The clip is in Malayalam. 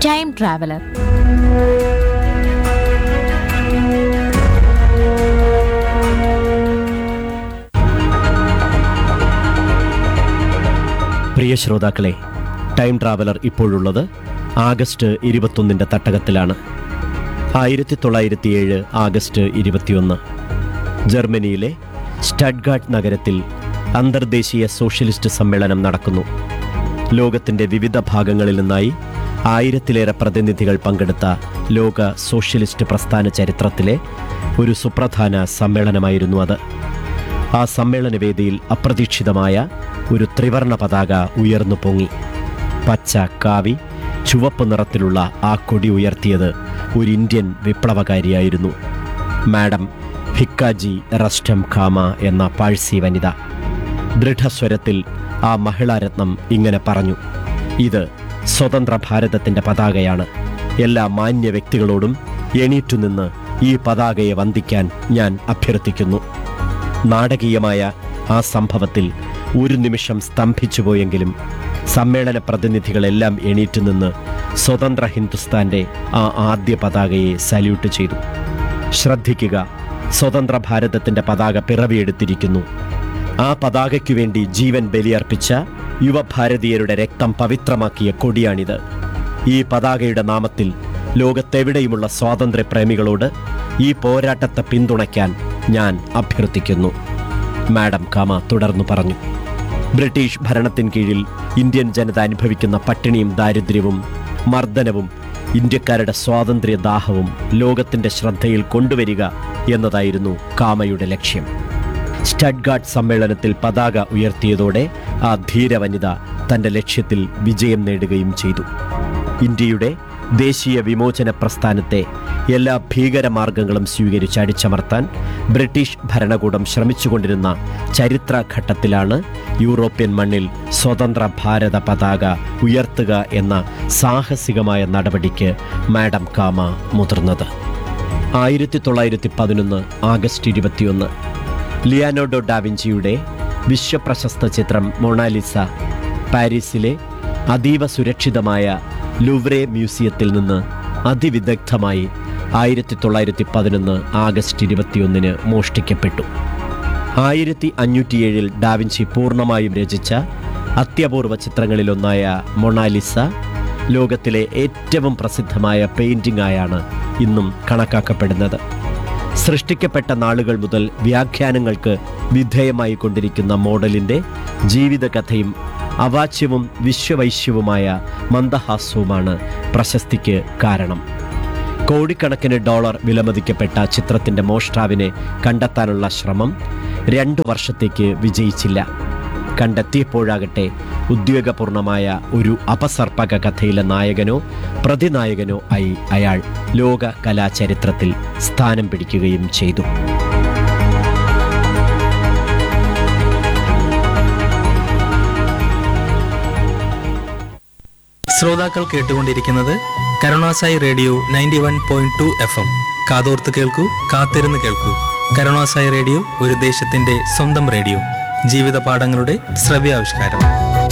ടൈം ട്രാവലർ പ്രിയ ശ്രോതാക്കളെ ടൈം ട്രാവലർ ഇപ്പോഴുള്ളത് ആഗസ്റ്റ് ഇരുപത്തൊന്നിൻ്റെ തട്ടകത്തിലാണ് ആയിരത്തി തൊള്ളായിരത്തിയേഴ് ആഗസ്റ്റ് ഇരുപത്തിയൊന്ന് ജർമ്മനിയിലെ സ്റ്റഡ്ഗാർഡ് നഗരത്തിൽ അന്തർദേശീയ സോഷ്യലിസ്റ്റ് സമ്മേളനം നടക്കുന്നു ലോകത്തിൻ്റെ വിവിധ ഭാഗങ്ങളിൽ നിന്നായി ആയിരത്തിലേറെ പ്രതിനിധികൾ പങ്കെടുത്ത ലോക സോഷ്യലിസ്റ്റ് പ്രസ്ഥാന ചരിത്രത്തിലെ ഒരു സുപ്രധാന സമ്മേളനമായിരുന്നു അത് ആ സമ്മേളനവേദിയിൽ അപ്രതീക്ഷിതമായ ഒരു ത്രിവർണ പതാക ഉയർന്നു പൊങ്ങി പച്ച കാവി ചുവപ്പ് നിറത്തിലുള്ള ആ കൊടി ഉയർത്തിയത് ഒരു ഇന്ത്യൻ വിപ്ലവകാരിയായിരുന്നു മാഡം ഭിക്കാജി റസ്റ്റം ഖാമ എന്ന പാഴ്സി വനിത ദൃഢസ്വരത്തിൽ ആ മഹിളാരത്നം ഇങ്ങനെ പറഞ്ഞു ഇത് സ്വതന്ത്ര ഭാരതത്തിന്റെ പതാകയാണ് എല്ലാ മാന്യ വ്യക്തികളോടും എണീറ്റുനിന്ന് ഈ പതാകയെ വന്ദിക്കാൻ ഞാൻ അഭ്യർത്ഥിക്കുന്നു നാടകീയമായ ആ സംഭവത്തിൽ ഒരു നിമിഷം സ്തംഭിച്ചുപോയെങ്കിലും സമ്മേളന പ്രതിനിധികളെല്ലാം എണീറ്റ് നിന്ന് സ്വതന്ത്ര ഹിന്ദുസ്ഥാന്റെ ആ ആദ്യ പതാകയെ സല്യൂട്ട് ചെയ്തു ശ്രദ്ധിക്കുക സ്വതന്ത്ര ഭാരതത്തിന്റെ പതാക പിറവിയെടുത്തിരിക്കുന്നു ആ പതാകയ്ക്കു വേണ്ടി ജീവൻ ബലിയർപ്പിച്ച യുവഭാരതീയരുടെ രക്തം പവിത്രമാക്കിയ കൊടിയാണിത് ഈ പതാകയുടെ നാമത്തിൽ ലോകത്തെവിടെയുമുള്ള സ്വാതന്ത്ര്യപ്രേമികളോട് ഈ പോരാട്ടത്തെ പിന്തുണയ്ക്കാൻ ഞാൻ അഭ്യർത്ഥിക്കുന്നു മാഡം കാമ തുടർന്നു പറഞ്ഞു ബ്രിട്ടീഷ് ഭരണത്തിൻ കീഴിൽ ഇന്ത്യൻ ജനത അനുഭവിക്കുന്ന പട്ടിണിയും ദാരിദ്ര്യവും മർദ്ദനവും ഇന്ത്യക്കാരുടെ സ്വാതന്ത്ര്യ ദാഹവും ലോകത്തിന്റെ ശ്രദ്ധയിൽ കൊണ്ടുവരിക എന്നതായിരുന്നു കാമയുടെ ലക്ഷ്യം സ്റ്റഡ്ഗാർഡ് സമ്മേളനത്തിൽ പതാക ഉയർത്തിയതോടെ ആ ധീരവനിത തന്റെ ലക്ഷ്യത്തിൽ വിജയം നേടുകയും ചെയ്തു ഇന്ത്യയുടെ ദേശീയ വിമോചന പ്രസ്ഥാനത്തെ എല്ലാ ഭീകരമാർഗങ്ങളും സ്വീകരിച്ച് അടിച്ചമർത്താൻ ബ്രിട്ടീഷ് ഭരണകൂടം ശ്രമിച്ചുകൊണ്ടിരുന്ന ചരിത്രഘട്ടത്തിലാണ് യൂറോപ്യൻ മണ്ണിൽ സ്വതന്ത്ര ഭാരത പതാക ഉയർത്തുക എന്ന സാഹസികമായ നടപടിക്ക് മാഡം കാമ മുതിർന്നത് ആയിരത്തി തൊള്ളായിരത്തി പതിനൊന്ന് ആഗസ്റ്റ് ഇരുപത്തിയൊന്ന് ലിയാനോഡോ ഡാവിഞ്ചിയുടെ വിശ്വപ്രശസ്ത ചിത്രം മൊണാലിസ പാരീസിലെ അതീവ സുരക്ഷിതമായ ലുവ്രെ മ്യൂസിയത്തിൽ നിന്ന് അതിവിദഗ്ധമായി ആയിരത്തി തൊള്ളായിരത്തി പതിനൊന്ന് ആഗസ്റ്റ് ഇരുപത്തിയൊന്നിന് മോഷ്ടിക്കപ്പെട്ടു ആയിരത്തി അഞ്ഞൂറ്റിയേഴിൽ ഡാവിഞ്ചി പൂർണ്ണമായും രചിച്ച അത്യപൂർവ ചിത്രങ്ങളിലൊന്നായ മൊണാലിസ ലോകത്തിലെ ഏറ്റവും പ്രസിദ്ധമായ പെയിന്റിംഗ് ആയാണ് ഇന്നും കണക്കാക്കപ്പെടുന്നത് സൃഷ്ടിക്കപ്പെട്ട നാളുകൾ മുതൽ വ്യാഖ്യാനങ്ങൾക്ക് വിധേയമായി കൊണ്ടിരിക്കുന്ന മോഡലിന്റെ ജീവിതകഥയും അവാച്യവും വിശ്വവൈശ്യവുമായ മന്ദഹാസ്യവുമാണ് പ്രശസ്തിക്ക് കാരണം കോടിക്കണക്കിന് ഡോളർ വിലമതിക്കപ്പെട്ട ചിത്രത്തിന്റെ മോഷ്ടാവിനെ കണ്ടെത്താനുള്ള ശ്രമം രണ്ടു വർഷത്തേക്ക് വിജയിച്ചില്ല കണ്ടെത്തിയപ്പോഴാകട്ടെ ഉദ്വേഗപൂർണമായ ഒരു അപസർപ്പക കഥയിലെ നായകനോ പ്രതിനായകനോ ആയി അയാൾ ലോക കലാചരിത്രത്തിൽ സ്ഥാനം പിടിക്കുകയും ചെയ്തു ശ്രോതാക്കൾ കേട്ടുകൊണ്ടിരിക്കുന്നത് കരുണാസായി radio ninety one point two F M കാതോർത്ത് കേൾക്കൂ കാത്തിരുന്ന് കേൾക്കൂ കരുണാസായി റേഡിയോ ഒരു ദേശത്തിന്റെ സ്വന്തം റേഡിയോ ജീവിത പാഠങ്ങളുടെ ശ്രവ്യാവിഷ്കാരം